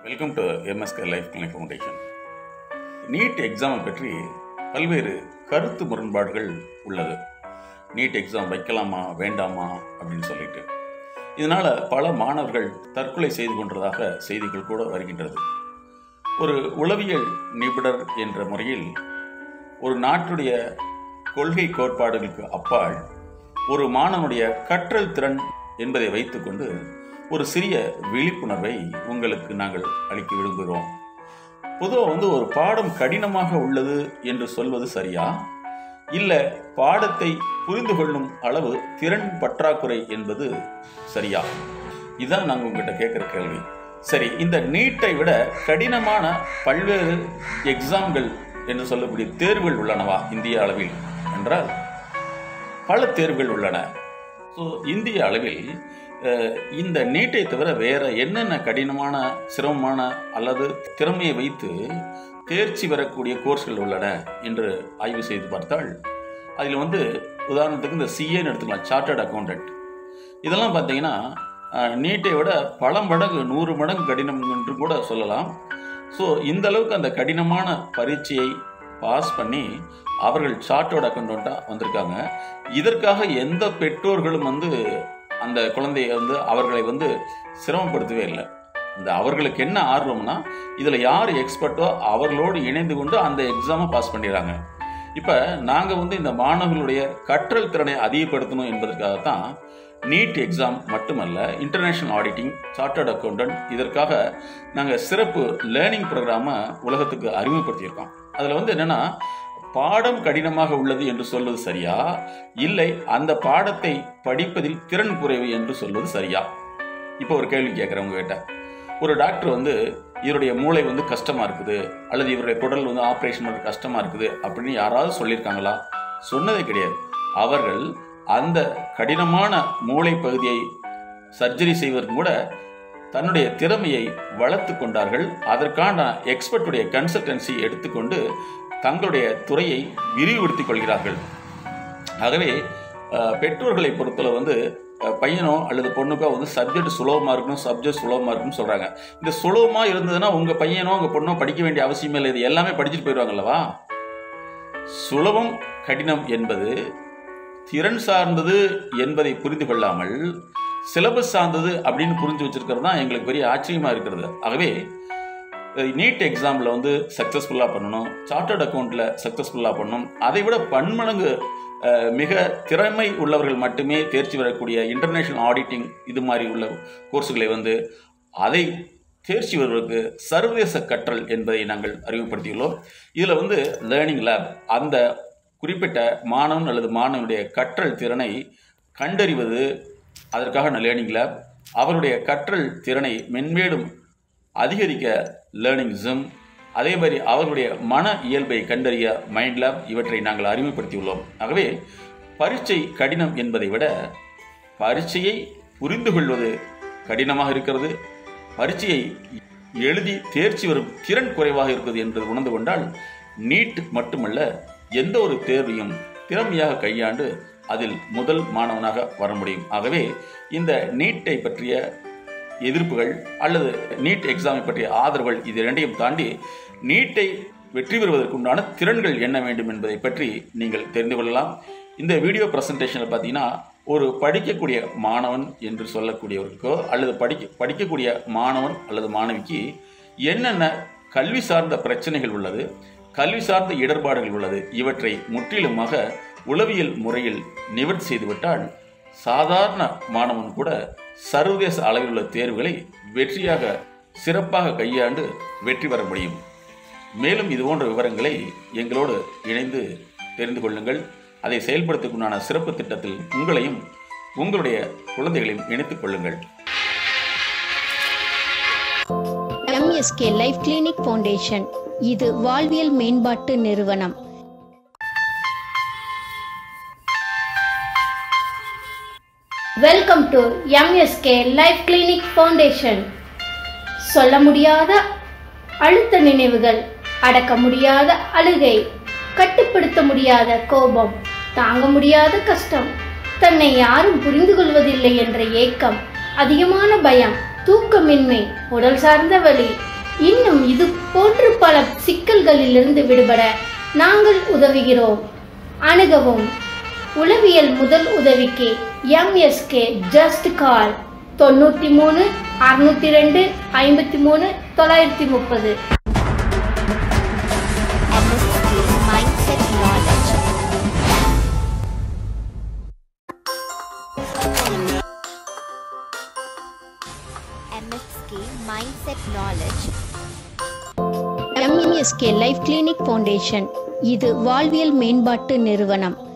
Welcome to MSK life clinic foundation NEET எக்ஸாமை பற்றி பல்வேறு கருத்து முரண்பாடுகள் உள்ளது நீட் எக்ஸாம் வைக்கலாமா வேண்டாமா அப்படின்னு சொல்லிட்டு இதனால் பல மாணவர்கள் தற்கொலை செய்து கொண்டதாக செய்திகள் கூட வருகின்றது ஒரு உளவியல் நிபுணர் என்ற முறையில் ஒரு நாட்டுடைய கொள்கை கோட்பாடுகளுக்கு அப்பால் ஒரு மாணவனுடைய கற்றல் திறன் என்பதை வைத்துக்கொண்டு ஒரு சிறிய விழிப்புணர்வை உங்களுக்கு நாங்கள் அளிக்க விரும்புகிறோம் பொதுவாக வந்து ஒரு பாடம் கடினமாக உள்ளது என்று சொல்வது சரியா இல்லை பாடத்தை புரிந்து கொள்ளும் அளவு திறன் பற்றாக்குறை என்பது சரியா இதான் நாங்கள் உங்ககிட்ட கேட்குற கேள்வி சரி இந்த நீட்டை விட கடினமான பல்வேறு எக்ஸாம்கள் என்று சொல்லக்கூடிய தேர்வுகள் உள்ளனவா இந்திய அளவில் என்றால் பல தேர்வுகள் உள்ளன ஸோ இந்திய அளவில் அஹ், இந்த நீட்டை தவிர வேற என்னென்ன கடினமான சிரமமான அல்லது திறமையை வைத்து தேர்ச்சி பெறக்கூடிய கோர்ஸ்கள் உள்ளன என்று ஆய்வு செய்து பார்த்தால் அதில் வந்து உதாரணத்துக்கு இந்த சிஏன்னு எடுத்துக்கலாம் சார்ட்டர்ட் அக்கௌண்டன்ட் இதெல்லாம் பார்த்தீங்கன்னா அஹ், நீட்டை விட பல மடங்கு நூறு மடங்கு கடினம் என்று கூட சொல்லலாம் ஸோ இந்த அளவுக்கு அந்த கடினமான பரீட்சையை பாஸ் பண்ணி அவர்கள் சார்ட்டர்ட் அக்கௌண்டண்ட்டாக வந்திருக்காங்க இதற்காக எந்த பெற்றோர்களும் வந்து அந்த குழந்தையை வந்து அவர்களை வந்து சிரமப்படுத்தவே இல்லை இந்த அவர்களுக்கு என்ன ஆர்வம்னா இதில் யார் எக்ஸ்பர்ட்டோ அவர்களோடு இணைந்து கொண்டு அந்த எக்ஸாமை பாஸ் பண்ணிடுறாங்க இப்போ நாங்கள் வந்து இந்த மாணவர்களுடைய கற்றல் திறனை அதிகப்படுத்தணும் என்பதற்காகத்தான் நீட் எக்ஸாம் மட்டுமல்ல இன்டர்நேஷ்னல் ஆடிட்டிங் சார்ட்டர்ட் அக்கௌண்டன்ட் இதற்காக நாங்கள் சிறப்பு லேர்னிங் ப்ரோக்ராமை உலகத்துக்கு அறிமுகப்படுத்தியிருக்கோம் அதில் வந்து என்னென்னா பாடம் கடினமாக உள்ளது என்று சொல்வது சரியா இல்லை அந்த பாடத்தை படிப்பதில் திறன் குறைவு என்று சொல்வது சரியா இப்போ ஒரு கேள்வி கேட்குறேன் உங்ககிட்ட ஒரு டாக்டர் வந்து இவருடைய மூளை வந்து கஷ்டமாக இருக்குது அல்லது இவருடைய குடல் வந்து ஆப்ரேஷன் பண்ணுறது கஷ்டமாக இருக்குது அப்படின்னு யாராவது சொல்லியிருக்காங்களா சொன்னதே கிடையாது அவர்கள் அந்த கடினமான மூளை பகுதியை சர்ஜரி செய்வதற்கு கூட தன்னுடைய திறமையை வளர்த்து கொண்டார்கள் அதற்கான எக்ஸ்பர்ட்டுடைய கன்சல்டன்சி எடுத்துக்கொண்டு தங்களுடைய துறையை விரிவுபடுத்திக் கொள்கிறார்கள் ஆகவே அஹ், பெற்றோர்களை பொறுத்தளவு வந்து அஹ், பையனோ அல்லது பொண்ணுக்கோ வந்து சப்ஜெக்ட் சுலபமாக இருக்கணும் சப்ஜெக்ட் சுலபமாக இருக்கும்னு சொல்கிறாங்க இந்த சுலபமாக இருந்ததுன்னா உங்கள் பையனோ உங்கள் பொண்ணோ படிக்க வேண்டிய அவசியமே இல்லை இது எல்லாமே படிச்சுட்டு போயிடுவாங்கல்லவா சுலபம் கடினம் என்பது திறன் சார்ந்தது என்பதை புரிந்து கொள்ளாமல் சிலபஸ் சார்ந்தது அப்படின்னு புரிஞ்சு வச்சிருக்கிறது தான் எங்களுக்கு பெரிய ஆச்சரியமாக இருக்கிறது ஆகவே நீட் எக்ஸாமில் வந்து சக்ஸஸ்ஃபுல்லாக பண்ணணும் சார்ட்டர்ட் அக்கௌண்ட்டில் சக்ஸஸ்ஃபுல்லாக பண்ணணும் அதை விட பன்மடங்கு அஹ், மிக திறமை உள்ளவர்கள் மட்டுமே தேர்ச்சி பெறக்கூடிய இன்டர்நேஷ்னல் ஆடிட்டிங் இது மாதிரி உள்ள கோர்ஸுகளை வந்து அதை தேர்ச்சி வருவதற்கு சர்வதேச கற்றல் என்பதை நாங்கள் அறிமுகப்படுத்தியுள்ளோம் இதில் வந்து லேர்னிங் லேப் அந்த குறிப்பிட்ட மாணவன் அல்லது மாணவனுடைய கற்றல் திறனை கண்டறிவது அதற்கான லேர்னிங் லேப் அவருடைய கற்றல் திறனை மென்மேலும் அதிகரிக்க லேர்னிங் ஜிம் அதே மாதிரி அவர்களுடைய மன இயல்பை கண்டறிய மைண்ட் லேப் இவற்றை நாங்கள் அறிமுகப்படுத்தியுள்ளோம் ஆகவே பரீட்சை கடினம் என்பதை விட பரீட்சையை புரிந்து கொள்வது கடினமாக இருக்கிறது பரீட்சையை எழுதி தேர்ச்சி வரும் திறன் குறைவாக இருக்கிறது என்பது உணர்ந்து கொண்டால் நீட் மட்டுமல்ல எந்த ஒரு தேர்வையும் திறமையாக கையாண்டு அதில் முதல் மாணவனாக வர முடியும் ஆகவே இந்த நீட்டை பற்றிய எதிர்ப்புகள் அல்லது நீட் எக்ஸாமை பற்றிய ஆதரவுகள் இது இரண்டையும் தாண்டி நீட்டை வெற்றி பெறுவதற்குண்டான திறன்கள் என்ன வேண்டும் என்பதை பற்றி நீங்கள் தெரிந்து கொள்ளலாம் இந்த வீடியோ ப்ரெசன்டேஷனில் பார்த்தீங்கன்னா ஒரு படிக்கக்கூடிய மாணவன் என்று சொல்லக்கூடியவருக்கோ அல்லது படிக்க படிக்கக்கூடிய மாணவன் அல்லது மாணவிக்கு என்னென்ன கல்வி சார்ந்த பிரச்சனைகள் உள்ளது கல்வி சார்ந்த இடர்பாடுகள் உள்ளது இவற்றை முற்றிலுமாக உளவியல் முறையில் நிவர்த்தி செய்துவிட்டால் சாதாரண மாணவன் கூட சர்வதேச அளவில் உள்ள தேர்வுகளை வெற்றியாக சிறப்பாக கையாண்டு வெற்றி பெற முடியும் மேலும் இது போன்ற விவரங்களை எங்களோடு இணைந்து தெரிந்து கொள்ளுங்கள் அதை செயல்படுத்துக்குண்டான சிறப்பு திட்டத்தில் உங்களையும் உங்களுடைய குழந்தைகளையும் இணைத்துக் கொள்ளுங்கள் எம்எஸ்கே லைஃப் கிளினிக் ஃபவுண்டேஷன் இது வாழ்வியல் மேம்பாட்டு நிறுவனம் welcome to MSK life clinic foundation சொல்ல முடியாத அழுத்த நினைவுகள் அடக்க முடியாத அழுகை கட்டுப்படுத்த முடியாத கோபம் தாங்க முடியாத கஷ்டம் தன்னை யாரும் புரிந்து கொள்வதில்லை என்ற ஏக்கம் அதிகமான பயம் தூக்கமின்மை உடல் சார்ந்த வலி இன்னும் இது போன்று பல சிக்கல்களிலிருந்து விடுபட நாங்கள் உதவுகிறோம் அணுகவும் உளவியல் முதல் உதவிக்கு எம்எஸ்கே ஜஸ்ட் கால் தொண்ணூற்றி மூணு அறுநூத்தி ரெண்டு ஐம்பத்தி மூணு தொள்ளாயிரத்தி முப்பது MSK Mindset Knowledge. MSK Mindset Knowledge. MSK life clinic foundation இது வாழ்வியல் மேம்பாட்டு நிறுவனம்